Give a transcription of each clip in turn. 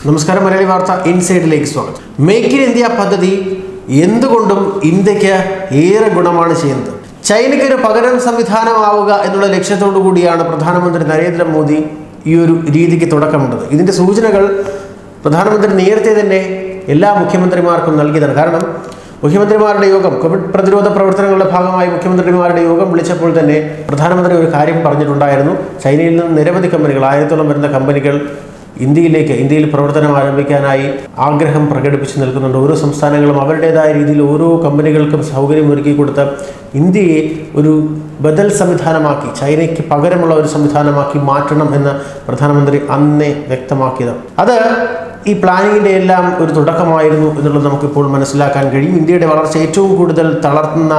നമസ്കാരം മലയാളി വാർത്ത ഇൻസൈഡിലേക്ക് സ്വാഗതം മേക്ക് ഇൻ ഇന്ത്യ പദ്ധതി എന്തുകൊണ്ടും ഇന്ത്യക്ക് ഏറെ ഗുണമാണ് ചെയ്യുന്നത് ചൈനയ്ക്ക് ഒരു പകരം സംവിധാനമാവുക എന്നുള്ള ലക്ഷ്യത്തോടു കൂടിയാണ് പ്രധാനമന്ത്രി നരേന്ദ്രമോദി ഈ ഒരു രീതിക്ക് തുടക്കമിട്ടത് ഇതിന്റെ സൂചനകൾ പ്രധാനമന്ത്രി നേരത്തെ തന്നെ എല്ലാ മുഖ്യമന്ത്രിമാർക്കും നൽകിയതാണ് കാരണം മുഖ്യമന്ത്രിമാരുടെ യോഗം കോവിഡ് പ്രതിരോധ പ്രവർത്തനങ്ങളുടെ ഭാഗമായി മുഖ്യമന്ത്രിമാരുടെ യോഗം വിളിച്ചപ്പോൾ തന്നെ പ്രധാനമന്ത്രി ഒരു കാര്യം പറഞ്ഞിട്ടുണ്ടായിരുന്നു ചൈനയിൽ നിന്ന് നിരവധി കമ്പനികൾ ആയിരത്തോളം വരുന്ന കമ്പനികൾ ഇന്ത്യയിലേക്ക് ഇന്ത്യയിൽ പ്രവർത്തനം ആരംഭിക്കാനായി ആഗ്രഹം പ്രകടിപ്പിച്ച് നിൽക്കുന്നുണ്ട് ഓരോ സംസ്ഥാനങ്ങളും അവരുടേതായ രീതിയിൽ ഓരോ കമ്പനികൾക്കും സൗകര്യം ഒരുക്കി കൊടുത്ത് ഇന്ത്യയെ ഒരു ബദൽ സംവിധാനമാക്കി ചൈനയ്ക്ക് പകരമുള്ള ഒരു സംവിധാനമാക്കി മാറ്റണം എന്ന് പ്രധാനമന്ത്രി അന്നേ വ്യക്തമാക്കിയത് അത് ഈ പ്ലാനിങ്ങിൻ്റെ എല്ലാം ഒരു തുടക്കമായിരുന്നു എന്നുള്ളത് നമുക്കിപ്പോൾ മനസ്സിലാക്കാൻ കഴിയും ഇന്ത്യയുടെ വളർച്ച ഏറ്റവും കൂടുതൽ തളർത്തുന്ന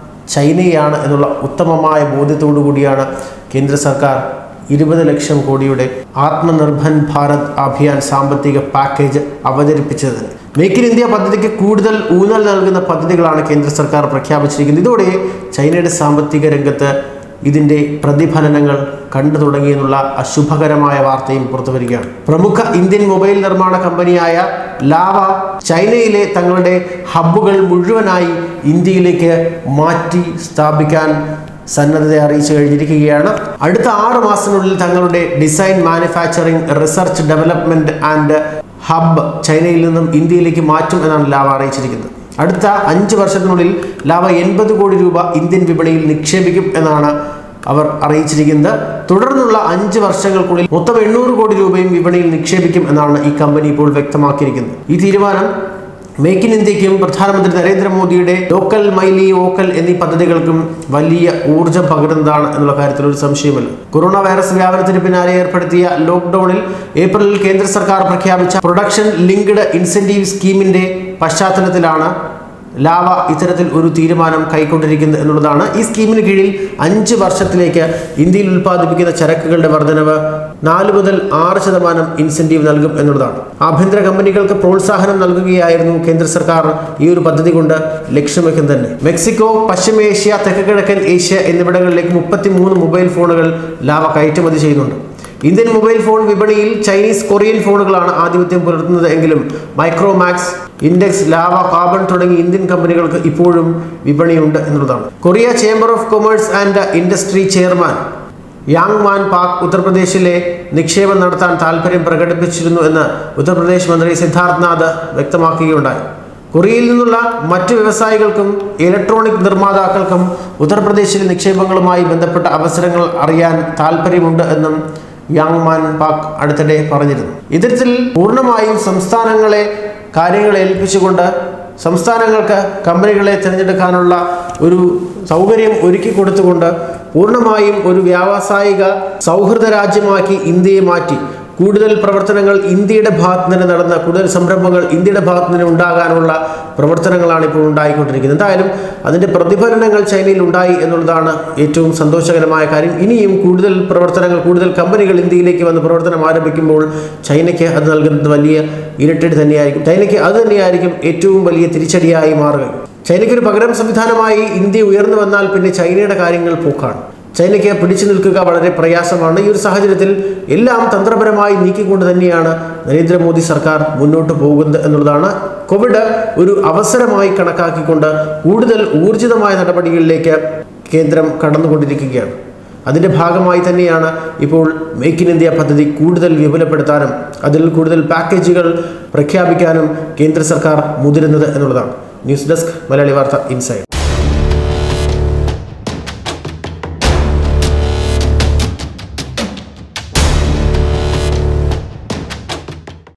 ചൈനയാണ് എന്നുള്ള ഉത്തമമായ ബോധ്യത്തോടു കൂടിയാണ് കേന്ദ്ര സർക്കാർ ഇരുപത് ലക്ഷം കോടിയുടെ ആത്മനിർഭർ ഭാരത് അഭിയാൻ സാമ്പത്തിക പാക്കേജ് അവതരിപ്പിച്ചത് മേക്ക് ഇൻ ഇന്ത്യ പദ്ധതിക്ക് കൂടുതൽ ഊന്നൽ നൽകുന്ന പദ്ധതികളാണ് കേന്ദ്ര സർക്കാർ പ്രഖ്യാപിച്ചിരിക്കുന്നത് ഇതോടെ ചൈനയുടെ സാമ്പത്തിക രംഗത്ത് ഇതിന്റെ പ്രതിഫലനങ്ങൾ കണ്ടു തുടങ്ങിയെന്നുള്ള അശുഭകരമായ വാർത്തയും പുറത്തു വരികയാണ് പ്രമുഖ ഇന്ത്യൻ മൊബൈൽ നിർമ്മാണ കമ്പനിയായ ലാവ ചൈനയിലെ തങ്ങളുടെ ഹബ്ബുകൾ മുഴുവനായി ഇന്ത്യയിലേക്ക് മാറ്റി സ്ഥാപിക്കാൻ സന്നദ്ധത അറിയിച്ചു കഴിഞ്ഞിരിക്കുകയാണ് അടുത്ത ആറ് മാസത്തിനുള്ളിൽ തങ്ങളുടെ design manufacturing research development and hub ചൈനയിൽ നിന്നും ഇന്ത്യയിലേക്ക് മാറ്റും എന്നാണ് ലാവ അറിയിച്ചിരിക്കുന്നത് അടുത്ത അഞ്ച് വർഷത്തിനുള്ളിൽ ലാവ എൺപത് കോടി രൂപ ഇന്ത്യൻ വിപണിയിൽ നിക്ഷേപിക്കും എന്നാണ് അവർ അറിയിച്ചിരിക്കുന്നത് തുടർന്നുള്ള അഞ്ച് വർഷങ്ങൾക്കുള്ളിൽ മൊത്തം എണ്ണൂറ് കോടി രൂപയും വിപണിയിൽ നിക്ഷേപിക്കും എന്നാണ് ഈ കമ്പനി ഇപ്പോൾ വ്യക്തമാക്കിയിരിക്കുന്നത് ഈ തീരുമാനം മേക്ക് ഇൻ ഇന്ത്യക്കും പ്രധാനമന്ത്രി നരേന്ദ്രമോദിയുടെ ലോക്കൽ മൈലി വോക്കൽ എന്നീ പദ്ധതികൾക്കും വലിയ ഊർജ്ജം പകരുന്നതാണ് എന്നുള്ള കാര്യത്തിൽ ഒരു സംശയമില്ല കൊറോണ വൈറസ് വ്യാപനത്തിന് പിന്നാലെ ഏർപ്പെടുത്തിയ ലോക്ക്ഡൌണിൽ ഏപ്രിലിൽ കേന്ദ്ര സർക്കാർ പ്രഖ്യാപിച്ച പ്രൊഡക്ഷൻ ലിങ്ക്ഡ് ഇൻസെന്റീവ് സ്കീമിന്റെ പശ്ചാത്തലത്തിലാണ് ലാവ ഇത്തരത്തിൽ ഒരു തീരുമാനം കൈക്കൊണ്ടിരിക്കുന്നത് എന്നുള്ളതാണ് ഈ സ്കീമിന് കീഴിൽ അഞ്ച് വർഷത്തിലേക്ക് ഇന്ത്യയിൽ ഉൽപ്പാദിപ്പിക്കുന്ന ചരക്കുകളുടെ വർധനവ് നാല് മുതൽ ആറ് ശതമാനം ഇൻസെന്റീവ് നൽകും എന്നുള്ളതാണ് ആഭ്യന്തര കമ്പനികൾക്ക് പ്രോത്സാഹനം നൽകുകയായിരുന്നു കേന്ദ്ര സർക്കാർ ഈ ഒരു പദ്ധതി കൊണ്ട് ലക്ഷ്യം വെക്കുന്നത് തന്നെ മെക്സിക്കോ പശ്ചിമേഷ്യ തെക്ക് കിഴക്കൻ ഏഷ്യ എന്നിവിടങ്ങളിലേക്ക് മുപ്പത്തി മൂന്ന് മൊബൈൽ ഫോണുകൾ ലാവ കയറ്റുമതി ചെയ്യുന്നുണ്ട് ഇന്ത്യൻ മൊബൈൽ ഫോൺ വിപണിയിൽ ചൈനീസ് കൊറിയൻ ഫോണുകളാണ് ആധിപത്യം പുലർത്തുന്നത് എങ്കിലും മൈക്രോമാക്സ് ഇൻഡെക്സ് ലാവ കാർബൺ തുടങ്ങി ഇന്ത്യൻ കമ്പനികൾക്ക് ഇപ്പോഴും വിപണിയുണ്ട് എന്നുള്ളതാണ് Korea chamber of commerce and industry chairman Yang Man Pak ഉത്തർപ്രദേശിലെ നിക്ഷേപം നടത്താൻ താല്പര്യം പ്രകടിപ്പിച്ചിരുന്നു എന്ന് ഉത്തർപ്രദേശ് മന്ത്രി സിദ്ധാർത്ഥ് നാഥ് വ്യക്തമാക്കുകയുണ്ടായി കൊറിയയിൽ നിന്നുള്ള മറ്റു വ്യവസായികൾക്കും ഇലക്ട്രോണിക് നിർമ്മാതാക്കൾക്കും ഉത്തർപ്രദേശിലെ നിക്ഷേപങ്ങളുമായി ബന്ധപ്പെട്ട അവസരങ്ങൾ അറിയാൻ താല്പര്യമുണ്ട് എന്നും യാങ് മാൻ പാക് അടുത്തിടെ പറഞ്ഞിരുന്നു ഇത്തരത്തിൽ പൂർണ്ണമായും സംസ്ഥാനങ്ങളെ കാര്യങ്ങൾ ഏൽപ്പിച്ചുകൊണ്ട് സംസ്ഥാനങ്ങൾക്ക് കമ്പനികളെ തിരഞ്ഞെടുക്കാനുള്ള ഒരു സൗകര്യം ഒരുക്കി കൊടുത്തുകൊണ്ട് പൂർണ്ണമായും ഒരു വ്യാവസായിക സൗഹൃദ രാജ്യമാക്കി ഇന്ത്യയെ മാറ്റി കൂടുതൽ പ്രവർത്തനങ്ങൾ ഇന്ത്യയുടെ ഭാഗത്ത് നിന്ന് നടന്ന കൂടുതൽ സംരംഭങ്ങൾ ഇന്ത്യയുടെ ഭാഗത്ത് നിന്ന് ഉണ്ടാകാനുള്ള പ്രവർത്തനങ്ങളാണ് ഇപ്പോൾ ഉണ്ടായിക്കൊണ്ടിരിക്കുന്നത് എന്തായാലും അതിൻ്റെ പ്രതിഫലനങ്ങൾ ചൈനയിൽ ഉണ്ടായി എന്നുള്ളതാണ് ഏറ്റവും സന്തോഷകരമായ കാര്യം ഇനിയും കൂടുതൽ പ്രവർത്തനങ്ങൾ കൂടുതൽ കമ്പനികൾ ഇന്ത്യയിലേക്ക് വന്ന് പ്രവർത്തനം ആരംഭിക്കുമ്പോൾ ചൈനയ്ക്ക് അത് നൽകുന്നത് വലിയ ഇരട്ടടി തന്നെയായിരിക്കും ചൈനയ്ക്ക് അത് തന്നെയായിരിക്കും ഏറ്റവും വലിയ തിരിച്ചടിയായി മാറുക ചൈനയ്ക്ക് ഒരു പകരം സംവിധാനമായി ഇന്ത്യ ഉയർന്നു വന്നാൽ പിന്നെ ചൈനയുടെ കാര്യങ്ങൾ പോക്കാണ് ചൈനയ്ക്ക് പിടിച്ചു നിൽക്കുക വളരെ പ്രയാസമാണ് ഈ ഒരു സാഹചര്യത്തിൽ എല്ലാം തന്ത്രപരമായി നീക്കിക്കൊണ്ട് തന്നെയാണ് നരേന്ദ്രമോദി സർക്കാർ മുന്നോട്ട് പോകുന്നത് എന്നുള്ളതാണ് കോവിഡ് ഒരു അവസരമായി കണക്കാക്കിക്കൊണ്ട് കൂടുതൽ ഊർജിതമായ നടപടികളിലേക്ക് കേന്ദ്രം കടന്നുകൊണ്ടിരിക്കുകയാണ് അതിൻ്റെ ഭാഗമായി തന്നെയാണ് ഇപ്പോൾ മേക്ക് ഇൻ ഇന്ത്യ പദ്ധതി കൂടുതൽ വിപുലപ്പെടുത്താനും അതിൽ കൂടുതൽ പാക്കേജുകൾ പ്രഖ്യാപിക്കാനും കേന്ദ്ര സർക്കാർ മുതിരുന്നത് എന്നുള്ളതാണ് ന്യൂസ് ഡെസ്ക് മലയാളി വാർത്ത ഇൻസൈഡ്